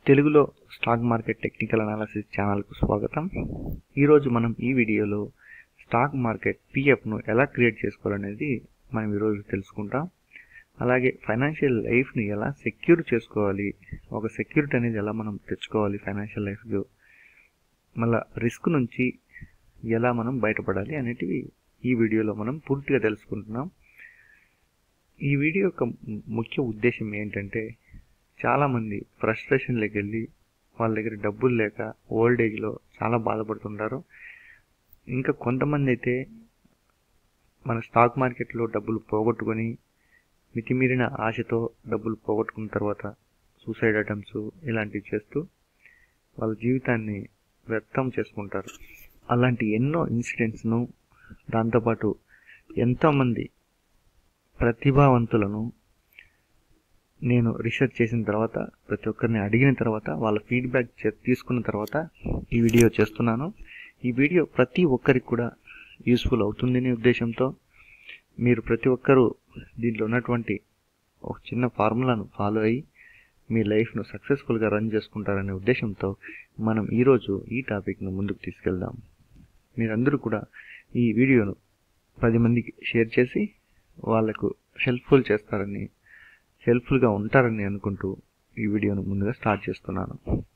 తెలుగులో stock market technical analysis ఛానల్కు స్వాగతం ఈరోజు మనం ఈ వీడియోలో స్టాక్ మార్కెట్ పిఎఫ్ను ఎలా క్రియేట్ చేసుకోవాలనేది మనం ఈరోజు తెలుసుకుంటాం అలాగే ఫైనాన్షియల్ లైఫ్ని ఎలా సెక్యూర్ చేసుకోవాలి ఒక సెక్యూరిటీ అనేది ఎలా మనం తెచ్చుకోవాలి ఫైనాన్షియల్ లైఫ్లో మళ్ళీ రిస్క్ నుంచి ఎలా మనం బయటపడాలి అనేటివి ఈ వీడియోలో మనం పూర్తిగా తెలుసుకుంటున్నాం ఈ వీడియో యొక్క ముఖ్య ఉద్దేశం ఏంటంటే చాలామంది ఫ్రస్ట్రేషన్లోకి వెళ్ళి వాళ్ళ దగ్గర డబ్బులు లేక ఓల్డ్ ఏజ్లో చాలా బాధపడుతుంటారు ఇంకా కొంతమంది అయితే మన స్టాక్ మార్కెట్లో డబ్బులు పోగొట్టుకొని మితిమీరిన ఆశతో డబ్బులు పోగొట్టుకున్న తర్వాత సూసైడ్ అటెంప్ట్స్ ఇలాంటివి చేస్తూ వాళ్ళ జీవితాన్ని వ్యర్థం చేసుకుంటారు అలాంటి ఎన్నో ఇన్సిడెంట్స్ను దాంతోపాటు ఎంతోమంది ప్రతిభావంతులను నేను రీసెర్చ్ చేసిన తర్వాత ప్రతి ఒక్కరిని అడిగిన తర్వాత వాళ్ళ ఫీడ్బ్యాక్ తీసుకున్న తర్వాత ఈ వీడియో చేస్తున్నాను ఈ వీడియో ప్రతి ఒక్కరికి కూడా యూస్ఫుల్ అవుతుందనే ఉద్దేశంతో మీరు ప్రతి ఒక్కరూ దీంట్లో ఉన్నటువంటి ఒక చిన్న ఫార్ములాను ఫాలో అయ్యి మీ లైఫ్ను సక్సెస్ఫుల్గా రన్ చేసుకుంటారనే ఉద్దేశంతో మనం ఈరోజు ఈ టాపిక్ను ముందుకు తీసుకెళ్దాం మీరందరూ కూడా ఈ వీడియోను పది మందికి షేర్ చేసి వాళ్లకు హెల్ప్ఫుల్ చేస్తారని హెల్ప్ఫుల్గా ఉంటారని అనుకుంటూ ఈ వీడియోను ముందుగా స్టార్ట్ చేస్తున్నాను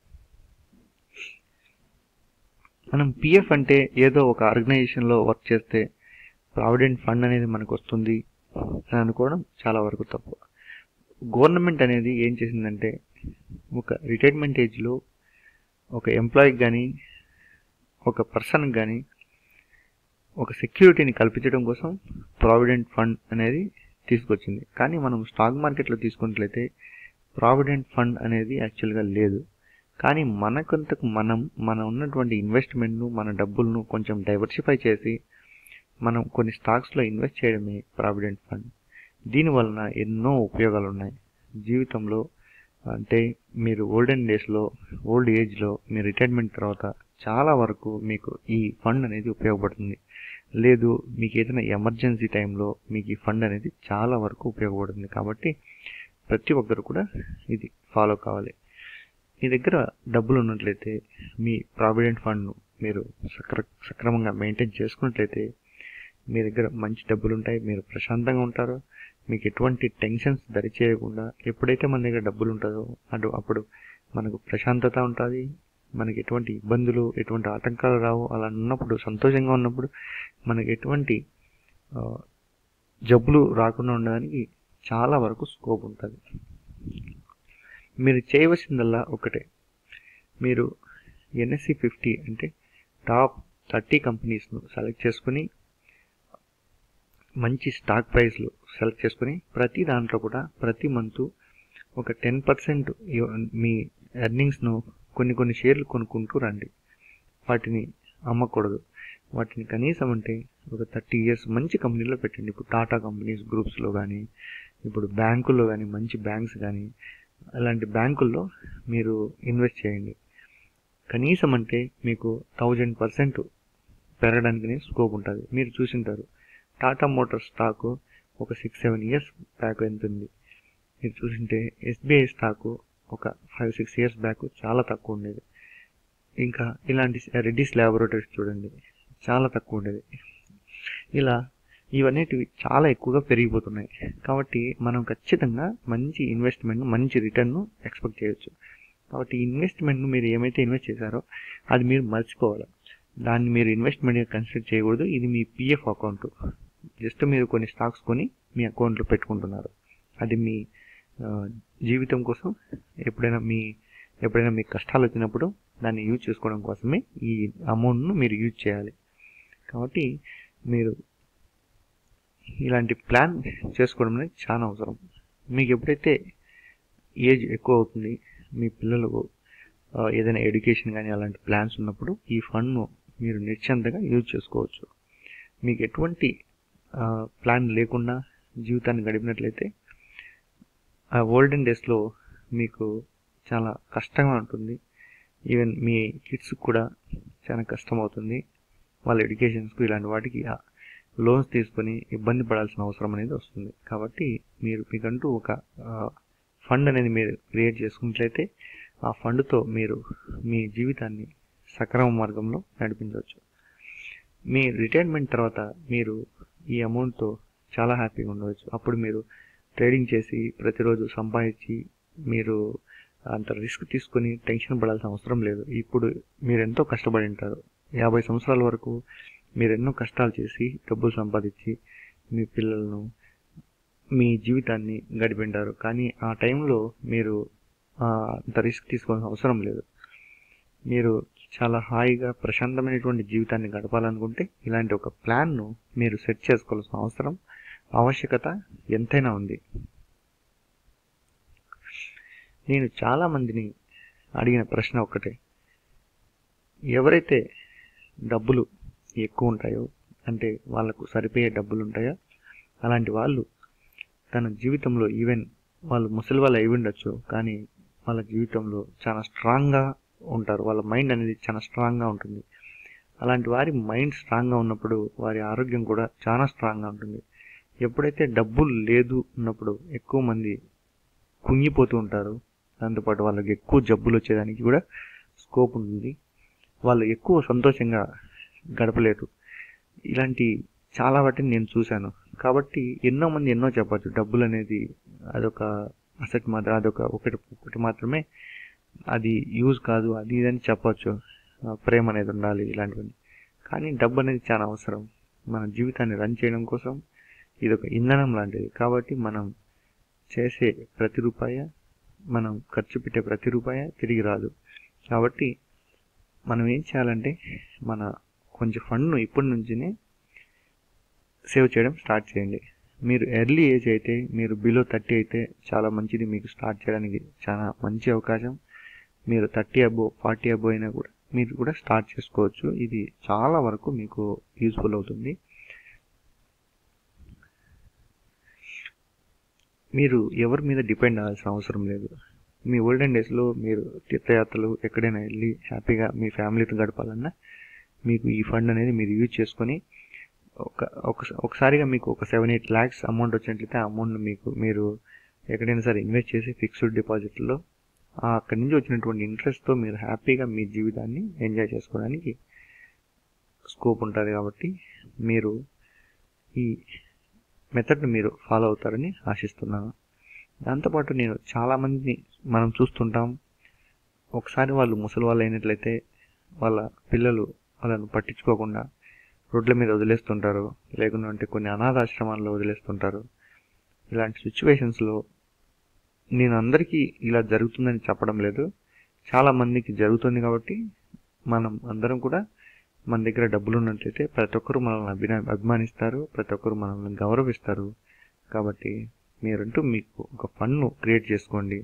మనం పిఎఫ్ అంటే ఏదో ఒక ఆర్గనైజేషన్లో వర్క్ చేస్తే ప్రావిడెంట్ ఫండ్ అనేది మనకు వస్తుంది అని అనుకోవడం చాలా వరకు తప్పు గవర్నమెంట్ అనేది ఏం చేసిందంటే ఒక రిటైర్మెంట్ ఏజ్లో ఒక ఎంప్లాయీకి కానీ ఒక పర్సన్కి కానీ ఒక సెక్యూరిటీని కల్పించడం కోసం ప్రావిడెంట్ ఫండ్ అనేది తీసుకొచ్చింది కానీ మనం స్టాక్ మార్కెట్లో తీసుకున్నట్లయితే ప్రావిడెంట్ ఫండ్ అనేది యాక్చువల్గా లేదు కానీ మనకంతకు మనం మన ఉన్నటువంటి ఇన్వెస్ట్మెంట్ను మన డబ్బులను కొంచెం డైవర్సిఫై చేసి మనం కొన్ని స్టాక్స్లో ఇన్వెస్ట్ చేయడమే ప్రావిడెంట్ ఫండ్ దీనివలన ఎన్నో ఉపయోగాలు ఉన్నాయి జీవితంలో అంటే మీరు ఓల్డెన్ డేస్లో ఓల్డ్ ఏజ్లో మీ రిటైర్మెంట్ తర్వాత చాలా వరకు మీకు ఈ ఫండ్ అనేది ఉపయోగపడుతుంది లేదు మీకు ఏదైనా ఎమర్జెన్సీ టైంలో మీకు ఈ ఫండ్ అనేది చాలా వరకు ఉపయోగపడుతుంది కాబట్టి ప్రతి ఒక్కరు కూడా ఇది ఫాలో కావాలి మీ దగ్గర డబ్బులు ఉన్నట్లయితే మీ ప్రావిడెంట్ ఫండ్ను మీరు సక్ర సక్రమంగా మెయింటైన్ చేసుకున్నట్లయితే మీ దగ్గర మంచి డబ్బులు ఉంటాయి మీరు ప్రశాంతంగా ఉంటారు మీకు ఎటువంటి టెన్షన్స్ దరి చేయకుండా ఎప్పుడైతే మన దగ్గర డబ్బులు ఉంటుందో అటు అప్పుడు మనకు ప్రశాంతత ఉంటుంది మనకి ఎటువంటి ఇబ్బందులు ఎటువంటి ఆటంకాలు రావు అలా ఉన్నప్పుడు సంతోషంగా ఉన్నప్పుడు మనకి ఎటువంటి జబ్బులు రాకుండా ఉండడానికి చాలా వరకు స్కోప్ ఉంటుంది మీరు చేయవలసిందల్లా ఒకటే మీరు ఎన్ఎస్సి ఫిఫ్టీ అంటే టాప్ థర్టీ కంపెనీస్ను సెలెక్ట్ చేసుకుని మంచి స్టాక్ ప్రైస్లు సెలెక్ట్ చేసుకుని ప్రతి దాంట్లో కూడా ప్రతి మంత్ ఒక టెన్ పర్సెంట్ మీ ఎర్నింగ్స్ను కొన్ని కొన్ని షేర్లు కొనుక్కుంటూ రండి వాటిని అమ్మకూడదు వాటిని కనీసం అంటే ఒక థర్టీ ఇయర్స్ మంచి కంపెనీలో పెట్టండి ఇప్పుడు టాటా కంపెనీస్ గ్రూప్స్లో కానీ ఇప్పుడు బ్యాంకుల్లో కానీ మంచి బ్యాంక్స్ కానీ అలాంటి బ్యాంకుల్లో మీరు ఇన్వెస్ట్ చేయండి కనీసం అంటే మీకు థౌజండ్ పర్సెంట్ పెరగడానికి స్కోప్ ఉంటుంది మీరు చూసింటారు టాటా మోటార్ స్టాకు ఒక సిక్స్ సెవెన్ ఇయర్స్ బ్యాక్ ఎంత ఉంది మీరు చూసింటే ఎస్బీఐ స్టాకు ఒక ఫైవ్ సిక్స్ ఇయర్స్ బ్యాక్ చాలా తక్కువ ఉండేది ఇంకా ఇలాంటి రెడ్డిస్ ల్యాబొరేటరీస్ చూడండి చాలా తక్కువ ఉండేది ఇలా ఇవన్నిటివి చాలా ఎక్కువగా పెరిగిపోతున్నాయి కాబట్టి మనం ఖచ్చితంగా మంచి ఇన్వెస్ట్మెంట్ మంచి రిటర్న్ను ఎక్స్పెక్ట్ చేయొచ్చు కాబట్టి ఇన్వెస్ట్మెంట్ను మీరు ఏమైతే ఇన్వెస్ట్ చేశారో అది మీరు మర్చిపోవాలి దాన్ని మీరు ఇన్వెస్ట్మెంట్గా కన్సిడర్ చేయకూడదు ఇది మీ పిఎఫ్ అకౌంట్ జస్ట్ మీరు కొన్ని స్టాక్స్ కొని మీ అకౌంట్లో పెట్టుకుంటున్నారు అది మీ జీవితం కోసం ఎప్పుడైనా మీ ఎప్పుడైనా మీకు కష్టాలు వచ్చినప్పుడు దాన్ని యూజ్ చేసుకోవడం కోసమే ఈ అమౌంట్ను మీరు యూజ్ చేయాలి కాబట్టి మీరు ఇలాంటి ప్లాన్ చేసుకోవడం అనేది చాలా అవసరం మీకు ఎప్పుడైతే ఏజ్ ఎక్కువ అవుతుంది మీ పిల్లలకు ఏదైనా ఎడ్యుకేషన్ కానీ అలాంటి ప్లాన్స్ ఉన్నప్పుడు ఈ ఫండ్ను మీరు నిశ్చంతగా యూజ్ చేసుకోవచ్చు మీకు ఎటువంటి ప్లాన్ లేకుండా జీవితాన్ని గడిపినట్లయితే ఆ ఓల్డెన్ డేస్లో మీకు చాలా కష్టంగా ఉంటుంది ఈవెన్ మీ కిడ్స్కి కూడా చాలా కష్టం అవుతుంది వాళ్ళ ఎడ్యుకేషన్స్కు ఇలాంటి వాటికి లోన్స్ తీసుకొని ఇబ్బంది పడాల్సిన అవసరం అనేది వస్తుంది కాబట్టి మీరు మీకంటూ ఒక ఫండ్ అనేది మీరు క్రియేట్ చేసుకున్నట్లయితే ఆ ఫండ్తో మీరు మీ జీవితాన్ని సక్రమ మార్గంలో నడిపించవచ్చు మీ రిటైర్మెంట్ తర్వాత మీరు ఈ అమౌంట్తో చాలా హ్యాపీగా ఉండవచ్చు అప్పుడు మీరు ట్రేడింగ్ చేసి ప్రతిరోజు సంపాదించి మీరు అంత రిస్క్ తీసుకొని టెన్షన్ పడాల్సిన అవసరం లేదు ఇప్పుడు మీరు ఎంతో కష్టపడి ఉంటారు యాభై సంవత్సరాల వరకు మీరు ఎన్నో కష్టాలు చేసి డబ్బులు సంపాదించి మీ పిల్లలను మీ జీవితాన్ని గడిపింటారు కానీ ఆ టైంలో మీరు ఆ, అంత రిస్క్ తీసుకోవాల్సిన అవసరం లేదు మీరు చాలా హాయిగా ప్రశాంతమైనటువంటి జీవితాన్ని గడపాలనుకుంటే ఇలాంటి ఒక ప్లాన్ను మీరు సెట్ చేసుకోవాల్సిన అవసరం ఆవశ్యకత ఎంతైనా ఉంది నేను చాలా మందిని అడిగిన ప్రశ్న ఒక్కటే ఎవరైతే డబ్బులు ఎక్కువ ఉంటాయో అంటే వాళ్ళకు సరిపోయే డబ్బులు ఉంటాయో అలాంటి వాళ్ళు తన జీవితంలో ఈవెన్ వాళ్ళు ముసలి వాళ్ళు అయి ఉండొచ్చు కానీ వాళ్ళ జీవితంలో చాలా స్ట్రాంగ్గా ఉంటారు వాళ్ళ మైండ్ అనేది చాలా స్ట్రాంగ్గా ఉంటుంది అలాంటి వారి మైండ్ స్ట్రాంగ్గా ఉన్నప్పుడు వారి ఆరోగ్యం కూడా చాలా స్ట్రాంగ్గా ఉంటుంది ఎప్పుడైతే డబ్బులు లేదు ఉన్నప్పుడు ఎక్కువ మంది కుంగిపోతూ ఉంటారు దాంతోపాటు వాళ్ళకి ఎక్కువ జబ్బులు వచ్చేదానికి కూడా స్కోప్ ఉంటుంది వాళ్ళు ఎక్కువ సంతోషంగా గడపలేరు ఇలాంటి చాలా వాటిని నేను చూశాను కాబట్టి ఎన్నో మంది ఎన్నో చెప్పచ్చు డబ్బులు అనేది అదొక అసెట్ మాత్రం అదొక ఒకటి ఒకటి మాత్రమే అది యూజ్ కాదు అది ఇది అని చెప్పచ్చు ఆ, ప్రేమ అనేది ఉండాలి ఇలాంటివన్నీ కానీ డబ్బు అనేది చాలా అవసరం మన జీవితాన్ని రన్ చేయడం కోసం ఇది ఒక ఇంధనం లాంటిది కాబట్టి మనం చేసే ప్రతి రూపాయ మనం ఖర్చు పెట్టే ప్రతి రూపాయ తిరిగి రాదు కాబట్టి మనం ఏం చేయాలంటే మన కొంచెం ఫండ్ను ఇప్పటి నుంచినే సేవ్ చేయడం స్టార్ట్ చేయండి మీరు ఎర్లీ ఏజ్ అయితే మీరు బిలో థర్టీ అయితే చాలా మంచిది మీకు స్టార్ట్ చేయడానికి చాలా మంచి అవకాశం మీరు థర్టీ అబో ఫార్టీ అబో అయినా కూడా మీరు కూడా స్టార్ట్ చేసుకోవచ్చు ఇది చాలా వరకు మీకు యూస్ఫుల్ అవుతుంది మీరు ఎవరి మీద డిపెండ్ అవ్వాల్సిన అవసరం లేదు మీ ఓల్డెన్ డేస్లో మీరు తీర్థయాత్రలు ఎక్కడైనా వెళ్ళి హ్యాపీగా మీ ఫ్యామిలీతో గడపాలన్నా మీకు ఈ ఫండ్ అనేది మీరు యూజ్ చేసుకొని ఒక ఒక- ఒకసారిగా మీకు ఒక సెవెన్ ఎయిట్ ల్యాక్స్ అమౌంట్ వచ్చినట్లయితే ఆ అమౌంట్ మీకు మీరు ఎక్కడైనా సరే ఇన్వెస్ట్ చేసి ఫిక్స్డ్ డిపాజిట్లో అక్కడి నుంచి వచ్చినటువంటి ఇంట్రెస్ట్తో మీరు హ్యాపీగా మీ జీవితాన్ని ఎంజాయ్ చేసుకోవడానికి స్కోప్ ఉంటుంది కాబట్టి మీరు ఈ మెథడ్ని మీరు ఫాలో అవుతారని ఆశిస్తున్నాను దాంతోపాటు నేను చాలామందిని మనం చూస్తుంటాం ఒకసారి వాళ్ళు ముసలి వాళ్ళు అయినట్లయితే వాళ్ళ పిల్లలు వాళ్ళను పట్టించుకోకుండా రోడ్ల మీద వదిలేస్తుంటారు లేకుండా అంటే కొన్ని అనాథాశ్రమాల్లో వదిలేస్తుంటారు ఇలాంటి సిచ్యువేషన్స్లో నేను అందరికీ ఇలా జరుగుతుందని చెప్పడం లేదు చాలా మందికి జరుగుతుంది కాబట్టి మనం అందరం కూడా మన దగ్గర డబ్బులు ఉన్నట్లయితే ప్రతి ఒక్కరు మనల్ని అభినా అభిమానిస్తారు ప్రతి ఒక్కరు మనల్ని గౌరవిస్తారు కాబట్టి మీరంటూ మీకు ఒక ఫండ్ను క్రియేట్ చేసుకోండి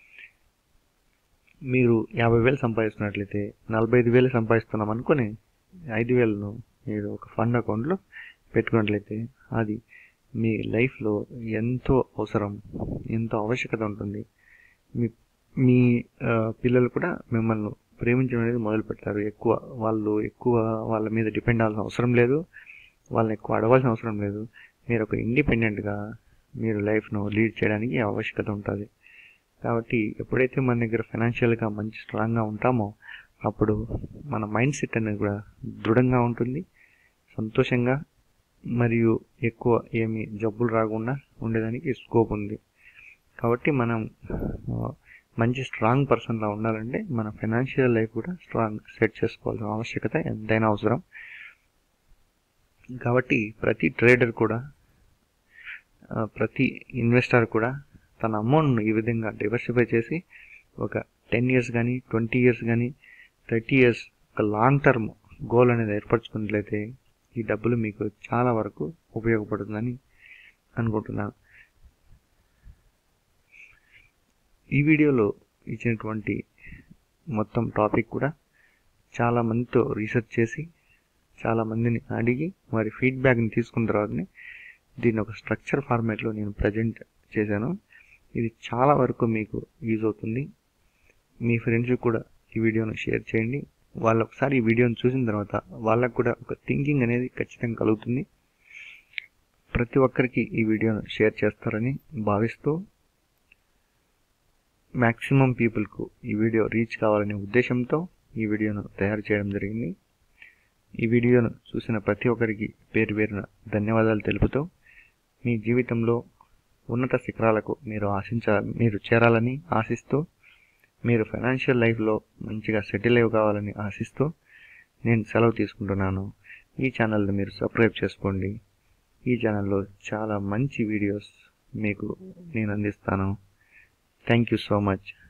మీరు యాభై వేలు సంపాదిస్తున్నట్లయితే నలభై ఐదు వేలు సంపాదిస్తున్నాం అనుకొని ఐదు వేలను మీరు ఒక ఫండ్ అకౌంట్లో పెట్టుకున్నట్లయితే అది మీ లైఫ్లో ఎంతో అవసరం ఎంతో ఆవశ్యకత ఉంటుంది మీ మీ ఆ, పిల్లలు కూడా మిమ్మల్ని ప్రేమించడం అనేది మొదలు పెడతారు ఎక్కువ వాళ్ళు ఎక్కువ వాళ్ళ మీద డిపెండ్ అవ్వాల్సిన అవసరం లేదు వాళ్ళని ఎక్కువ అడగాల్సిన అవసరం లేదు మీరు ఒక ఇండిపెండెంట్గా మీరు లైఫ్ను లీడ్ చేయడానికి ఆవశ్యకత ఉంటుంది కాబట్టి ఎప్పుడైతే మన దగ్గర ఫైనాన్షియల్గా మంచి స్ట్రాంగ్గా ఉంటామో అప్పుడు మన మైండ్ సెట్ అనేది కూడా దృఢంగా ఉంటుంది సంతోషంగా మరియు ఎక్కువ ఏమి జబ్బులు రాకుండా ఉండేదానికి స్కోప్ ఉంది కాబట్టి మనం ఆ, మంచి స్ట్రాంగ్ పర్సన్లా ఉండాలంటే మన ఫైనాన్షియల్ లైఫ్ కూడా స్ట్రాంగ్ సెట్ చేసుకోవాల్సిన ఆవశ్యకత ఎంతైనా అవసరం కాబట్టి ప్రతి ట్రేడర్ కూడా ఆ, ప్రతి ఇన్వెస్టర్ కూడా తన అమౌంట్ను ఈ విధంగా డైవర్సిఫై చేసి ఒక టెన్ ఇయర్స్ కానీ ట్వంటీ ఇయర్స్ కానీ థర్టీ ఇయర్స్ ఒక లాంగ్ టర్మ్ గోల్ అనేది ఏర్పరచుకున్నట్లయితే ఈ డబ్బులు మీకు చాలా వరకు ఉపయోగపడుతుందని అనుకుంటున్నాను ఈ వీడియోలో ఇచ్చినటువంటి మొత్తం టాపిక్ కూడా చాలా మందితో రీసెర్చ్ చేసి చాలా మందిని అడిగి వారి ఫీడ్బ్యాక్ని తీసుకున్న తర్వాతనే దీన్ని ఒక స్ట్రక్చర్ ఫార్మాట్లో నేను ప్రజెంట్ చేశాను ఇది చాలా వరకు మీకు యూజ్ అవుతుంది మీ ఫ్రెండ్స్కి కూడా ఈ వీడియోను షేర్ చేయండి వాళ్ళు ఒకసారి ఈ వీడియోని చూసిన తర్వాత వాళ్ళకు కూడా ఒక థింకింగ్ అనేది ఖచ్చితంగా కలుగుతుంది ప్రతి ఒక్కరికి ఈ వీడియోను షేర్ చేస్తారని భావిస్తూ మ్యాక్సిమం పీపుల్కు ఈ వీడియో రీచ్ కావాలనే ఉద్దేశంతో ఈ వీడియోను తయారు చేయడం జరిగింది ఈ వీడియోను చూసిన ప్రతి ఒక్కరికి పేరు పేరున ధన్యవాదాలు తెలుపుతూ మీ జీవితంలో ఉన్నత శిఖరాలకు మీరు ఆశించ మీరు చేరాలని ఆశిస్తూ మీరు ఫైనాన్షియల్ లైఫ్లో మంచిగా సెటిల్ అయ్యి కావాలని ఆశిస్తూ నేను సెలవు తీసుకుంటున్నాను ఈ ఛానల్ని మీరు సబ్స్క్రైబ్ చేసుకోండి ఈ ఛానల్లో చాలా మంచి వీడియోస్ మీకు నేను అందిస్తాను థ్యాంక్ యూ సో మచ్